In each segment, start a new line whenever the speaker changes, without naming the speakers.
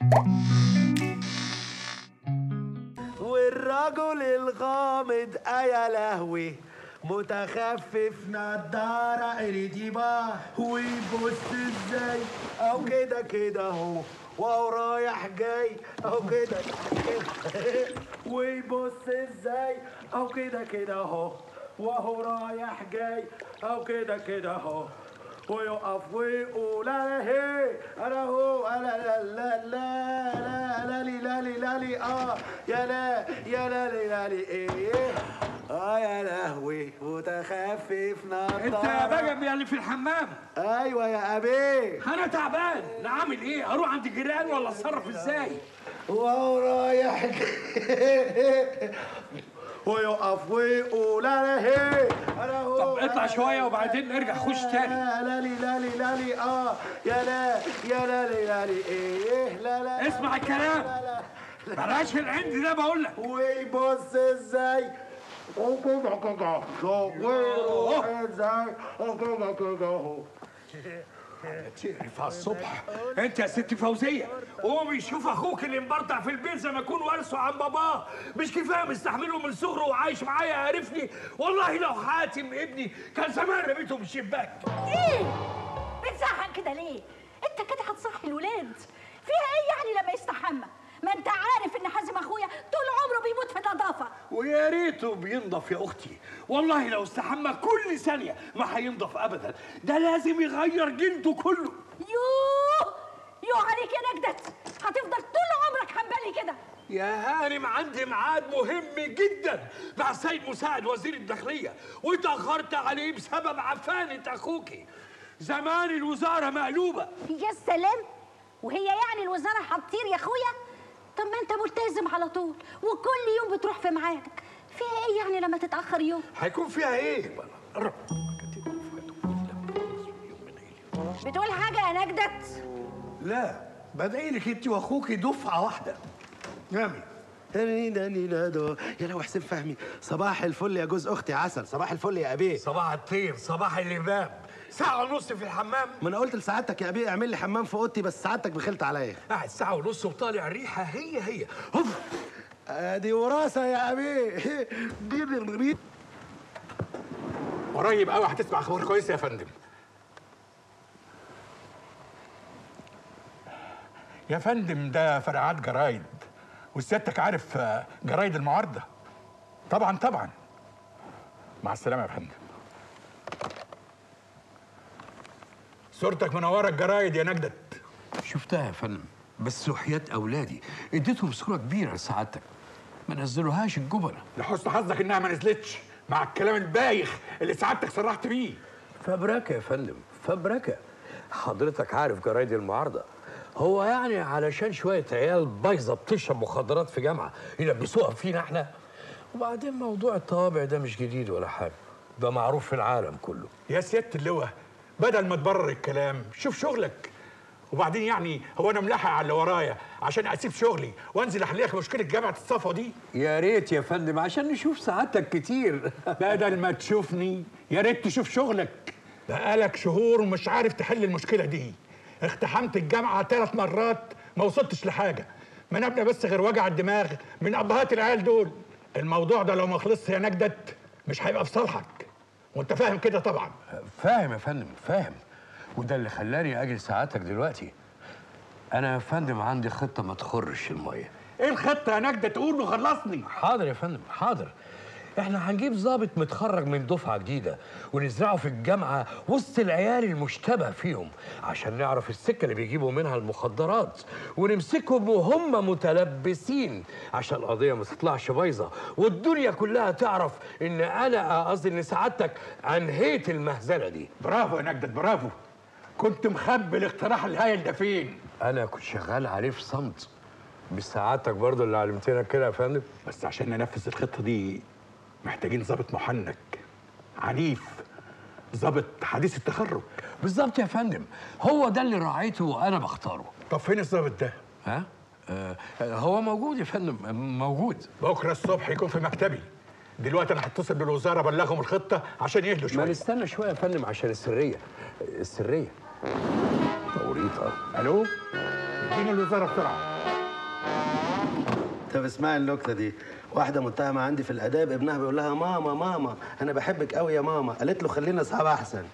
والرجل الغامض يا لهوي متخفف نضارة اريديبا ويبص ازاي او كده كده اهو وهو رايح جاي او كده كده ويبص ازاي او كده كده اهو وهو رايح جاي او كده كده اهو ويقف ويقول انا هي انا هو انا لا لا لا لا لا لي لا لي لا لي اه يا لا يا لا لي لا لي ايه اه يا لهوي متخفف نضارة
انت يا بجم يا اللي في الحمام
ايوه يا ابي
انا تعبان لا اعمل ايه اروح عند الجيران ولا اتصرف ازاي
وهو رايح جاي ويقف ويقول انا هي انا هو
طب اطلع
أنا
شوية
لا
وبعدين نرجع خش تاني.
لا لي لا لي لا لي اه يا لا يا لا لي لا لي ايه لا لا
اسمع الكلام.
لا لا
بلاش العند ده بقول لك
ويبص ازاي وكده كده ويروح ازاي وكده كده اهو
تعرف على الصبح انت يا ست فوزيه قومي شوف اخوك اللي مبرطع في البيت زي ما يكون وارثه عن باباه مش كفايه مستحمله من صغره وعايش معايا عارفني والله لو حاتم ابني كان زمان رميته من الشباك
ايه بتزعق كده ليه انت كده هتصحي الولاد فيها ايه يعني لما يستحمى ما انت عارف ان حازم اخويا طول عمره بيموت في النظافه
ويا ريته بينضف يا اختي والله لو استحمى كل ثانيه ما هينضف ابدا ده لازم يغير جلده كله
يوه يوه عليك يا نجدت هتفضل طول عمرك حنبلي كده
يا هانم عندي ميعاد مهم جدا مع السيد مساعد وزير الداخليه واتاخرت عليه بسبب عفانه اخوكي زمان الوزاره مقلوبه
يا سلام وهي يعني الوزاره هتطير يا اخويا طب ما انت ملتزم على طول وكل يوم بتروح في ميعادك فيها ايه يعني لما تتاخر يوم
هيكون فيها ايه قرب.
بتقول حاجه يا نجدت
لا بدعي لك انت واخوكي دفعه واحده نامي
يا لو حسين فهمي صباح الفل يا جوز اختي عسل صباح الفل يا ابي
صباح الطير صباح اللباب ساعة ونص في الحمام
ما انا قلت لسعادتك يا ابي اعمل لي حمام في اوضتي بس سعادتك بخلت عليا
قاعد ساعة ونص وطالع الريحة هي هي هف
ادي وراثه يا ابي دي الريت
قريب قوي هتسمع اخبار كويسه يا فندم يا فندم ده فرعات جرايد وسيادتك عارف آه، جرايد المعارضه طبعا طبعا مع السلامه يا فندم صورتك منوره الجرايد يا نجدت
شفتها يا فندم بس وحياة أولادي اديتهم صورة كبيرة لسعادتك ما نزلوهاش الجبنة
لحسن حظك انها ما نزلتش مع الكلام البايخ اللي سعادتك صرحت بيه
فبركة يا فندم فبركة حضرتك عارف جرايد المعارضة هو يعني علشان شوية عيال بايظة بتشرب مخدرات في جامعة يلبسوها فينا احنا وبعدين موضوع الطوابع ده مش جديد ولا حاجة ده معروف في العالم كله
يا سياده اللواء بدل ما تبرر الكلام شوف شغلك وبعدين يعني هو انا ملاحق على اللي ورايا عشان اسيب شغلي وانزل احل لك مشكله جامعه الصفا دي
يا ريت يا فندم عشان نشوف سعادتك كتير
بدل ما تشوفني يا ريت تشوف شغلك بقالك شهور ومش عارف تحل المشكله دي اقتحمت الجامعه ثلاث مرات ما وصلتش لحاجه ما نبنى بس غير وجع الدماغ من ابهات العيال دول الموضوع ده لو ما خلصش يا نجدت مش هيبقى في صالحك وانت فاهم كده طبعا
فاهم يا فندم فاهم وده اللي خلاني اجي ساعتك دلوقتي انا يا فندم عندي خطه ما تخرش الميه
ايه الخطه يا نجدة تقول له خلصني
حاضر يا فندم حاضر احنا هنجيب ضابط متخرج من دفعه جديده ونزرعه في الجامعه وسط العيال المشتبه فيهم عشان نعرف السكه اللي بيجيبوا منها المخدرات ونمسكهم وهم متلبسين عشان القضيه ما تطلعش بايظه والدنيا كلها تعرف ان انا قصدي ان سعادتك انهيت المهزله دي
برافو يا نجدة برافو كنت مخبي الاقتراح الهايل ده فين
انا كنت شغال عليه في صمت مش سعادتك برضه اللي علمتنا كده يا فندم
بس عشان ننفذ الخطه دي محتاجين ضابط محنك عنيف ضابط حديث التخرج
بالظبط يا فندم هو ده اللي راعيته وانا بختاره
طب فين الضابط ده
ها آه هو موجود يا فندم موجود
بكره الصبح يكون في مكتبي دلوقتي انا هتصل بالوزاره ابلغهم الخطه عشان يهدوا
ما
شويه
نستنى شويه يا فندم عشان السريه السريه توريطه
الو اديني الوزاره بسرعه
طب اسمعي النكته دي واحده متهمه عندي في الاداب ابنها بيقول لها ماما ماما انا بحبك قوي يا ماما قالت له خلينا اصحاب احسن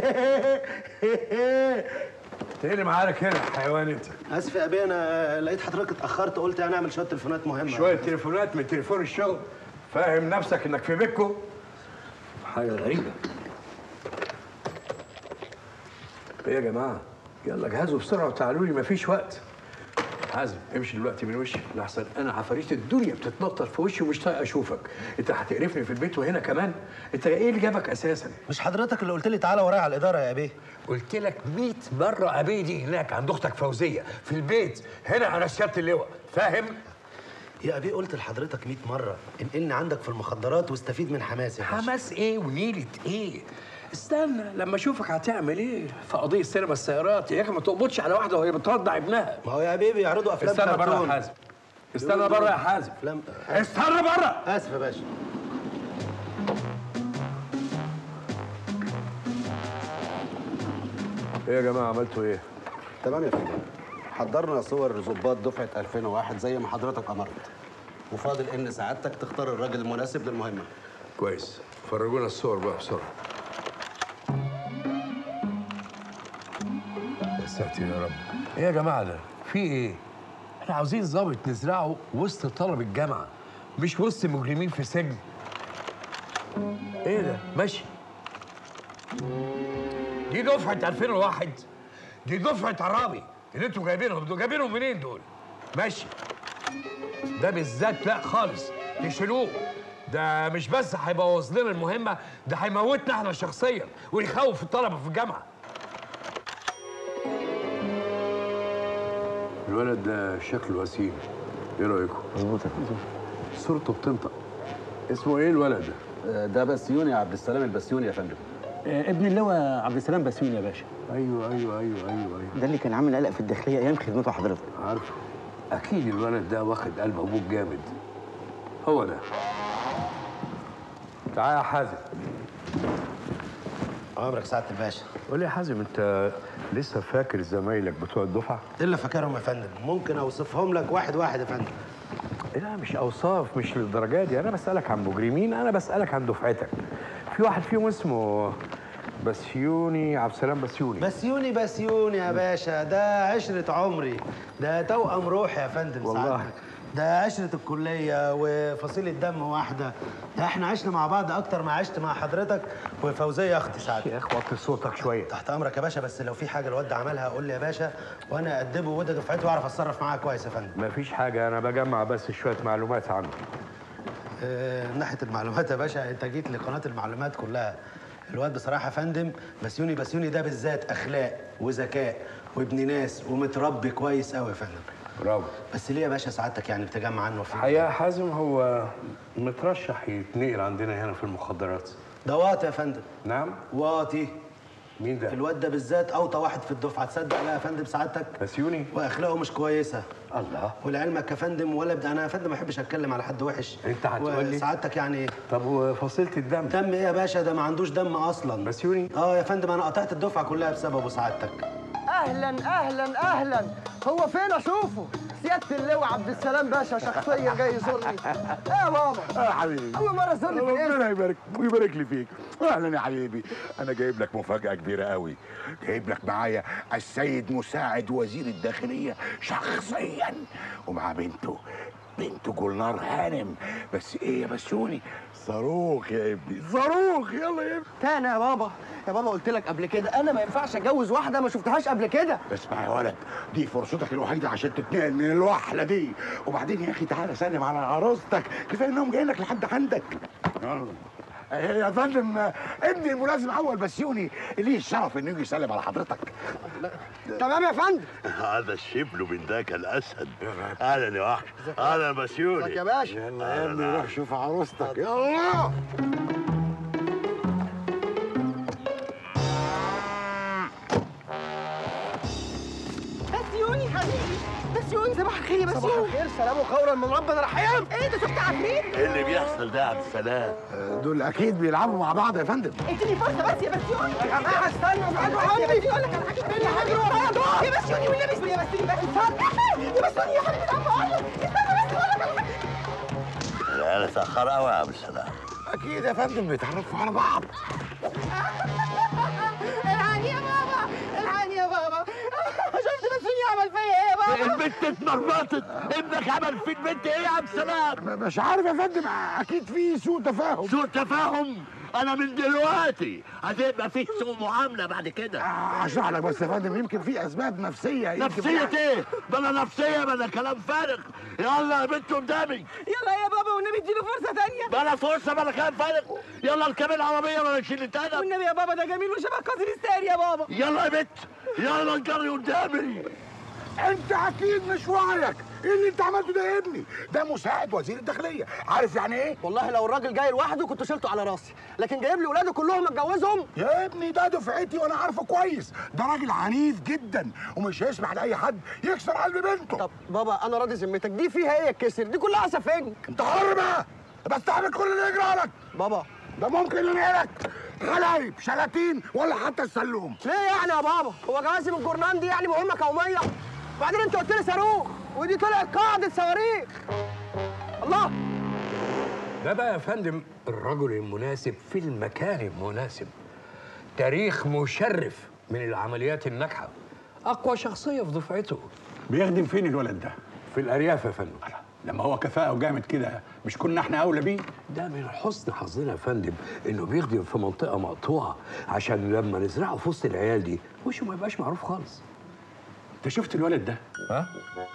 تقلي معارك هنا حيوان انت
اسف يا ابي انا لقيت حضرتك اتاخرت قلت انا اعمل شويه تليفونات مهمه
شويه تليفونات من تليفون الشغل فاهم نفسك انك في بيتكو حاجه غريبه ايه يا جماعه يلا جهزوا بسرعه وتعالوا لي مفيش وقت حازم امشي دلوقتي من وشي لحسن انا عفاريت الدنيا بتتنطط في وشي ومش طايق اشوفك انت هتقرفني في البيت وهنا كمان انت ايه اللي جابك اساسا
مش حضرتك اللي قلت لي تعالى ورايا على الاداره يا ابي
قلت لك 100 مره ابيدي هناك عند اختك فوزيه في البيت هنا على سياده اللواء فاهم
يا ابي قلت لحضرتك 100 مره انقلني عندك في المخدرات واستفيد من حماسي يا باشا.
حماس ايه ونيله ايه استنى لما اشوفك هتعمل ايه في قضيه سينما السيارات يا اخي ما تقبضش على واحده وهي بترضع ابنها
ما هو يا ابي بيعرضوا افلام
استنى بره
كرتون.
يا حازم استنى بره يا حازم
افلام
استنى بره
اسف يا باشا
ايه يا جماعه عملتوا ايه
تمام يا فندم حضرنا صور ظباط دفعه 2001 زي ما حضرتك امرت وفاضل ان سعادتك تختار الراجل المناسب للمهمه
كويس فرجونا الصور بقى بسرعه يا ساتر يا رب
ايه يا جماعه ده في ايه احنا عاوزين ضابط نزرعه وسط طلب الجامعه مش وسط مجرمين في سجن ايه ده ماشي دي دفعه 2001 دي دفعه عرابي اللي انتوا جايبينهم دول جايبينهم منين دول ماشي ده بالذات لا خالص تشيلوه ده مش بس هيبوظ لنا المهمه ده هيموتنا احنا شخصيا ويخوف الطلبه في الجامعه
الولد ده شكله وسيم ايه رايكم
مظبوط
صورته بتنطق اسمه ايه الولد ده
ده بسيوني عبد السلام البسيوني يا فندم
ابن اللواء عبد السلام بسيوني يا باشا
ايوه ايوه ايوه ايوه ايوه
ده اللي كان عامل قلق في الداخليه ايام خدمته حضرتك
عارفه اكيد الولد ده واخد قلب ابوك جامد هو ده تعال يا حازم
عمرك سعاده الباشا
قول لي يا حازم انت لسه فاكر زمايلك بتوع الدفعه
الا فاكرهم يا فندم ممكن اوصفهم لك واحد واحد يا فندم
لا مش اوصاف مش للدرجه دي انا بسالك عن مجرمين انا بسالك عن دفعتك في واحد فيهم اسمه بسيوني عبد السلام بسيوني
بسيوني بسيوني يا باشا ده عشرة عمري ده توأم روحي يا فندم
والله.
سعادتك. ده عشرة الكلية وفصيلة دم واحدة ده احنا عشنا مع بعض أكتر ما عشت مع حضرتك وفوزية أختي سعادتك
يا اخي وطي صوتك شويه
تحت أمرك يا باشا بس لو في حاجة الواد ده عملها قول لي يا باشا وأنا أدبه وده دفعتي وأعرف أتصرف معاه كويس يا فندم
مفيش حاجه انا بجمع بس شويه معلومات عنه
آه، من ناحيه المعلومات يا باشا انت جيت لقناه المعلومات كلها الواد بصراحه يا فندم بسيوني بسيوني ده بالذات اخلاق وذكاء وابن ناس ومتربي كويس قوي يا فندم
برافو
بس ليه يا باشا سعادتك يعني بتجمع عنه في
الحقيقه حازم هو مترشح يتنقل عندنا هنا في المخدرات
ده واطي يا فندم
نعم
واطي
مين ده
الواد ده بالذات اوطى واحد في الدفعه تصدق لا يا فندم سعادتك
بسيوني
واخلاقه مش كويسه
الله
ولعلمك يا فندم ولا بد... انا يا فندم ما احبش اتكلم على حد وحش
أنت هتقول لي؟
سعادتك يعني
طب وفصيله الدم
دم ايه يا باشا ده ما عندوش دم اصلا
بسيوني
اه يا فندم انا قطعت الدفعه كلها بسببه سعادتك
اهلا اهلا اهلا هو فين اشوفه سياده اللواء عبد السلام باشا شخصيا جاي يزورني ايه يا بابا
يا حبيبي
اول مره تزورني في الاسم
ربنا يبارك ويبارك لي فيك اهلا يا حبيبي انا جايب لك مفاجاه كبيره قوي جايب لك معايا السيد مساعد وزير الداخليه شخصيا ومع بنته بنته جولنار هانم بس ايه يا بسيوني صاروخ يا ابني صاروخ يلا يا ابني
تاني يا بابا يا بابا قلت لك قبل كده انا ما ينفعش اتجوز واحده ما شفتهاش قبل كده
اسمع يا ولد دي فرصتك الوحيده عشان تتنقل من الوحله دي وبعدين يا اخي تعالى سلم على عروستك كفايه انهم جايين لك لحد عندك يلا. يا فندم ابني الملازم اول بسيوني ليه الشرف انه يجي يسلم على حضرتك
تمام يا فندم
هذا الشبل من ذاك الاسد اهلا يا وحش اهلا بسيوني
يا باشا
يلا يا ابني روح شوف عروستك يلا
بسيوني حبيبي بسيوني صباح الخير يا صباح الخير سلام وقولا من ربنا رحيم ايه ده شفت عفريت
ايه اللي بيحصل ده يا عبد السلام
دول اكيد بيلعبوا مع بعض يا فندم
اديني فرصه بس يا بسيوني يا جماعه استنوا ابعدوا عني يقول لك انا حاجه تانية هجري ورايا دول يا بسيوني والنبي اسمي يا بسيوني بس اتفضل يا بسيوني يا حبيبي ده بقول لك استنى بس بقول لك على حاجه
العيال اتأخر قوي يا عبد السلام
اكيد يا فندم بيتعرفوا على بعض
الحقني يا بابا الحقني يا بابا شفت بسيوني عمل فيا ايه يا بابا
البنت اتمرمطت ابنك عمل في البنت ايه يا عبد السلام
مش عارف يا فندم اكيد في سوء تفاهم
سوء تفاهم انا من دلوقتي هتبقى فيه سوء معامله بعد كده
اشرح لك بس يا فندم يمكن في اسباب نفسيه يمكن
نفسيه
في-
ايه بلا نفسيه بلا كلام فارغ يلا يا بنت قدامي
يلا يا بابا والنبي اديله فرصه تانية
بلا فرصه بلا كلام فارغ يلا اركب العربيه ولا نشيل التاني
والنبي يا بابا ده جميل وشبه قاسم الساري يا بابا
يلا يا بنت يلا الجري قدامي
انت اكيد مش وعيك ايه اللي انت عملته ده يا ابني ده مساعد وزير الداخليه عارف يعني ايه
والله لو الراجل جاي لوحده كنت شلته على راسي لكن جايب لي ولاده كلهم اتجوزهم
يا ابني ده دفعتي وانا عارفه كويس ده راجل عنيف جدا ومش هيسمح لاي حد يكسر قلب بنته
طب بابا انا راضي ذمتك دي فيها ايه الكسر دي كلها سفنج
انت حر بقى بستحمل كل اللي يجرى لك
بابا
ده ممكن ينقلك غلايب شلاتين ولا حتى السلوم
ليه يعني يا بابا هو جوازي من جورنان دي يعني مهمه قوميه وبعدين انت قلت لي صاروخ ودي طلعت قاعده صواريخ الله
ده بقى يا فندم الرجل المناسب في المكان المناسب تاريخ مشرف من العمليات الناجحة أقوى شخصية في دفعته
بيخدم فين الولد ده؟
في الأرياف يا فندم
لما هو كفاءة وجامد كده مش كنا احنا أولى بيه؟
ده من حسن حظنا يا فندم إنه بيخدم في منطقة مقطوعة عشان لما نزرعه في وسط العيال دي وشه ما يبقاش معروف خالص
أنت شفت الولد ده؟
ها؟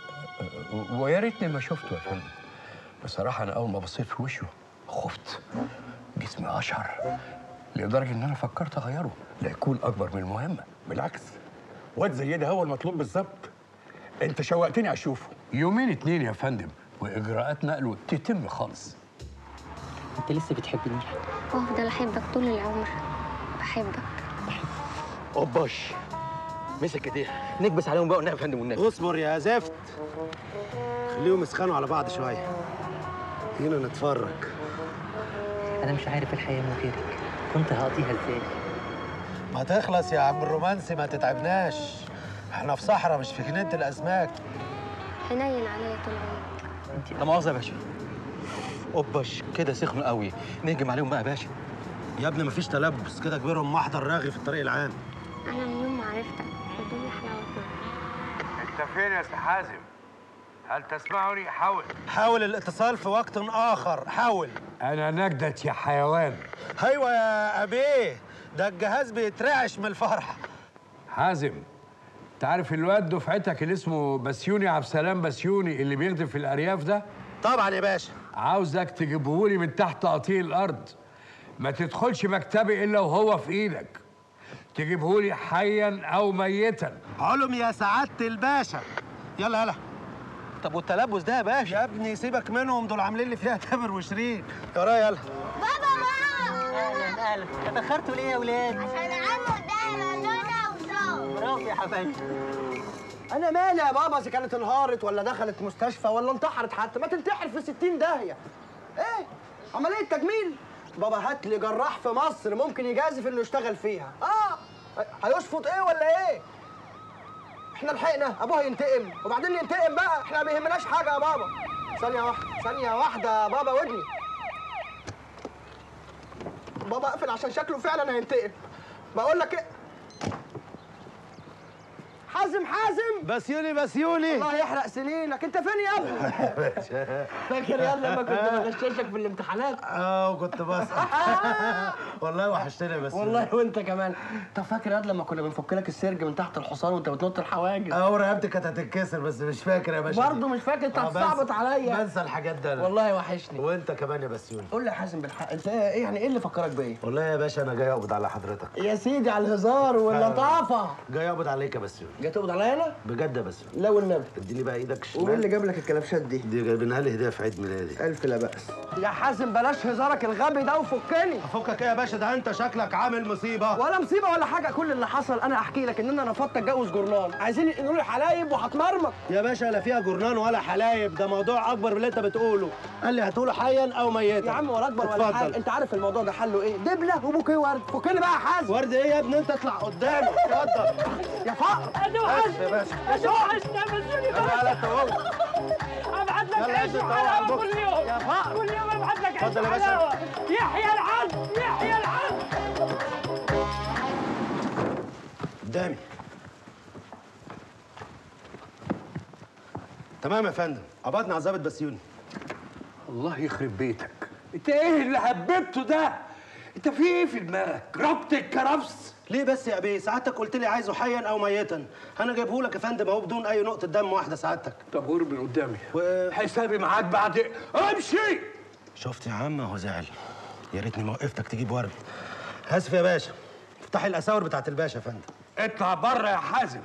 ويا ريتني ما شفته يا فندم بصراحة أنا أول ما بصيت في وشه خفت جسمي أشعر لدرجة إن أنا فكرت أغيره لا يكون أكبر من المهمة
بالعكس واد زي ده هو المطلوب بالظبط أنت شوقتني أشوفه
يومين اتنين يا فندم وإجراءات نقله تتم خالص
انت لسه بتحبني
وافضل احبك طول العمر بحبك
اوباش مسك ايديها نكبس عليهم بقى ونعم يا فندم والنبي
اصبر يا زفت خليهم يسخنوا على بعض شويه هنا نتفرج
انا مش عارف الحياه من غيرك كنت هقضيها ازاي
ما تخلص يا عم الرومانسي ما تتعبناش احنا في صحراء مش في جنينه الاسماك
حنين عليا طول عمرك
لا مؤاخذه يا باشا اوباش كده سخنوا قوي نهجم عليهم بقى يا باشا
يا ابني مفيش تلبس كده كبيرهم محضر راغي في الطريق العام
انا من يوم ما عرفتك الدنيا حلاوتنا
انت فين يا سي حازم؟ هل تسمعني؟ حاول
حاول الاتصال في وقت اخر حاول
أنا نجدت يا حيوان
ايوه يا ابيه ده الجهاز بيترعش من الفرح
حازم تعرف الواد دفعتك اللي اسمه بسيوني عبد السلام بسيوني اللي بيخدم في الأرياف ده؟
طبعا يا باشا
عاوزك تجيبهولي من تحت قطيع الأرض ما تدخلش مكتبي إلا وهو في إيدك تجيبهولي حيا أو ميتا
علم يا سعاده الباشا يلا يلا
طب والتلبس ده يا باشا
يا ابني سيبك منهم دول عاملين لي فيها تامر وشيرين ورايا يلا
بابا ماما
اهلا اهلا اتاخرتوا ليه يا ولاد
عشان عمو ده رجانا وصاب
برافو يا حبايبي
انا مالي يا بابا اذا كانت انهارت ولا دخلت مستشفى ولا انتحرت حتى ما تنتحر في 60 داهيه ايه عمليه تجميل بابا هات لي جراح في مصر ممكن يجازف انه يشتغل فيها اه هيشفط ايه ولا ايه احنا لحقنا ابوها ينتقم وبعدين ينتقم بقى احنا ما يهمناش حاجه يا بابا ثانيه واحده ثانيه واحده يا بابا ودني بابا اقفل عشان شكله فعلا هينتقم بقول لك ايه حازم حازم
بسيوني بسيوني
الله يحرق سنينك انت فين يا ابني فاكر يا لما كنت بغششك في الامتحانات
اه وكنت بسأل والله وحشتني بس
والله وانت كمان طب فاكر يا لما كنا بنفك لك السرج من تحت الحصان وانت بتنط الحواجز
اه رقبتي كانت هتتكسر بس مش فاكر يا باشا
برضه مش فاكر انت
آه،
هتصعبط
بنسى-
عليا
بنسى الحاجات ده انا
والله وحشني
وانت كمان يا بسيوني
قول لي يا حازم بالحق انت ايه يعني ايه اللي فكرك بايه
والله يا باشا انا جاي اقبض على حضرتك
يا سيدي على الهزار واللطافه
جاي اقبض عليك يا بسيوني
جاي تقبض عليا انا؟
بجد يا بس
لا والنبي
اديني بقى ايدك الشمال
ومين اللي جاب لك الكلبشات دي؟
دي جايبينها لي هديه في عيد ميلادي
ألف لا بأس يا حازم بلاش هزارك الغبي ده وفكني
افكك ايه يا باشا ده انت شكلك عامل مصيبه
ولا مصيبه ولا حاجه كل اللي حصل انا احكي لك ان انا رفضت اتجوز جورنان عايزين ينقلوا لي حلايب وهتمرمط
يا باشا لا فيها جرنان ولا حلايب ده موضوع اكبر من اللي انت بتقوله قال لي هتقوله حيا او ميتا
يا عم ولا اكبر ولا حاجه انت عارف الموضوع ده حله ايه دبله وبوكيه ورد فكني بقى يا حازم
ورد ايه يا ابني انت اطلع قدامي اتفضل
يا فقر
انا
بس يا باشا
انا وحشنا بس
يلا يلا انت هو
ابعت لك
يلا
عيش
انزل طلع
وحلاوه
البوكس.
كل يوم
يا فقر.
كل يوم ابعت لك عيش
اتفضل يا باشا.
وحلاوه يحيى العدل يحيى العدل
قدامي تمام يا فندم قبضنا على ظابط بسيوني
الله يخرب بيتك انت ايه اللي هببته ده انت في ايه في دماغك ربط الكرفس
ليه بس يا بيه سعادتك قلت لي عايزه حيا او ميتا انا جايبه لك يا فندم اهو بدون اي نقطه دم واحده سعادتك
طب قرب من قدامي
و...
حسابي معاك بعد امشي
شفت يا عم هو زعل يا ريتني ما وقفتك تجيب ورد اسف يا باشا افتحي الاساور بتاعت الباشا يا فندم
اطلع بره يا حازم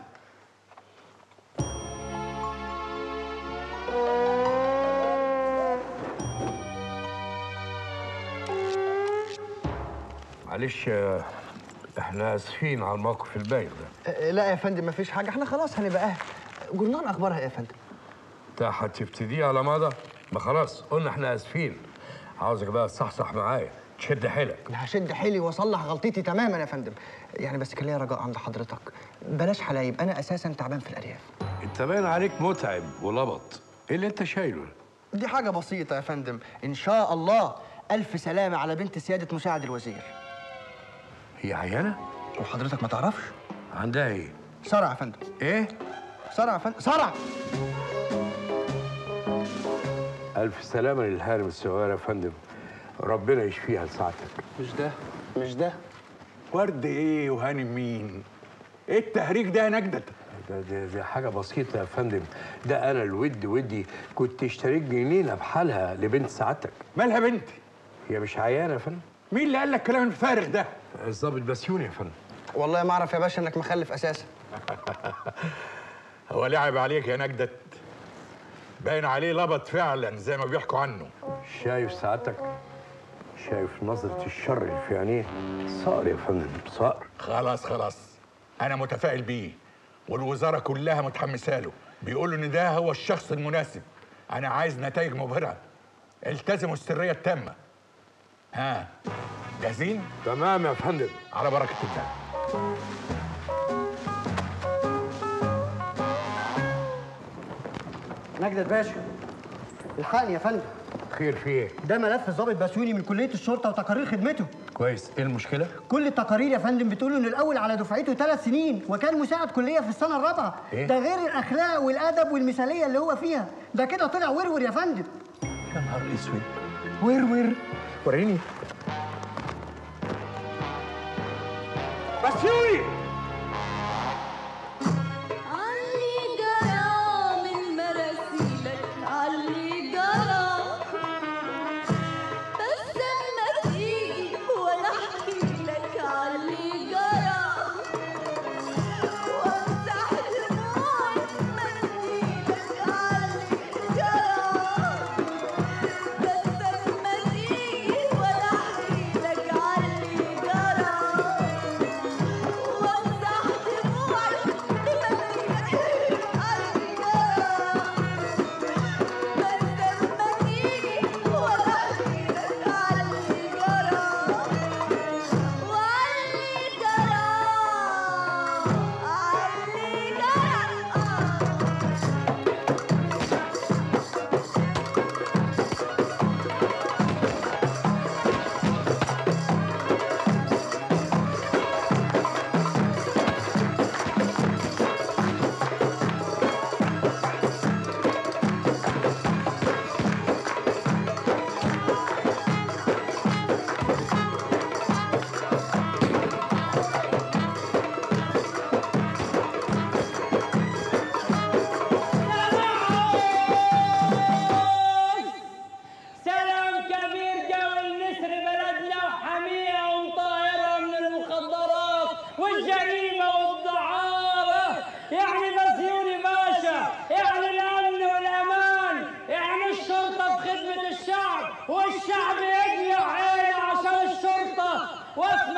معلش آه، احنا اسفين على الموقف البايخ ده
أه، لا يا فندم مفيش حاجه احنا خلاص هنبقى اهل جورنان اخبارها ايه يا فندم
انت هتبتدي على ماضى ما خلاص قلنا احنا اسفين عاوزك بقى تصحصح معايا تشد حيلك
انا هشد حيلي واصلح غلطتي تماما يا فندم يعني بس كان ليا رجاء عند حضرتك بلاش حلايب انا اساسا تعبان في الارياف
انت باين عليك متعب ولبط ايه اللي انت شايله
دي حاجه بسيطه يا فندم ان شاء الله الف سلامه على بنت سياده مساعد الوزير
هي عيانه
وحضرتك ما تعرفش
عندها ايه
صرع يا فندم
ايه
صرع يا فندم صرع
الف سلامه للهارم الصغير يا فندم ربنا يشفيها لساعتك
مش ده
مش ده
ورد ايه وهانم مين ايه التهريج ده يا نجدة
ده, ده, ده حاجه بسيطه يا فندم ده انا الود ودي كنت اشتريت جنينه بحالها لبنت سعادتك
مالها بنتي
هي مش عيانه يا فندم
مين اللي قال لك الكلام الفارغ ده
الظابط بسيوني يا فندم
والله ما اعرف يا باشا انك مخلف اساسا
هو لعب عليك يا نجدة باين عليه لبط فعلا زي ما بيحكوا عنه
شايف سعادتك شايف نظرة الشر اللي في عينيه صقر يا فندم صقر
خلاص خلاص انا متفائل بيه والوزاره كلها متحمسه له بيقولوا ان ده هو الشخص المناسب انا عايز نتائج مبهره التزموا السريه التامه ها جاهزين
تمام يا فندم
على بركه الله
نجدة باشا الحقني يا فندم
خير في ايه
ده ملف الضابط بسيوني من كليه الشرطه وتقارير خدمته
كويس ايه المشكله
كل التقارير يا فندم بتقول انه الاول على دفعته ثلاث سنين وكان مساعد كليه في السنه الرابعه
إيه؟
ده غير الاخلاق والادب والمثاليه اللي هو فيها ده كده طلع ورور يا فندم
يا نهار اسود
ورور
وريني
بسيوني
علي جرى من مراسيلك علي جرى بس اما تيجي وانا احكي لك علي جرى وامسح دموعي بمنديلك علي جرى بس اما تيجي وانا احكي لك علي جرى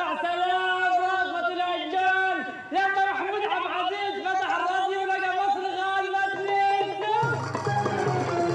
يا سلام رغبة العجال لما محمود عبد العزيز فتح الراديو لقى مصر غالبة 2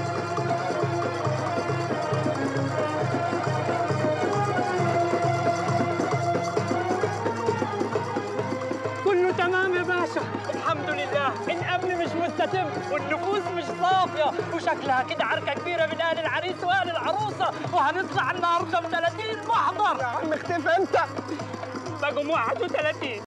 كله تمام يا باشا الحمد لله الامن مش مستتب والنفوس مش صافيه وشكلها كده عركه كبيره بين اهل العريس واهل العروسه وهنطلع النهارده ب 30 محضر يا عم اختفي انت بقوا 31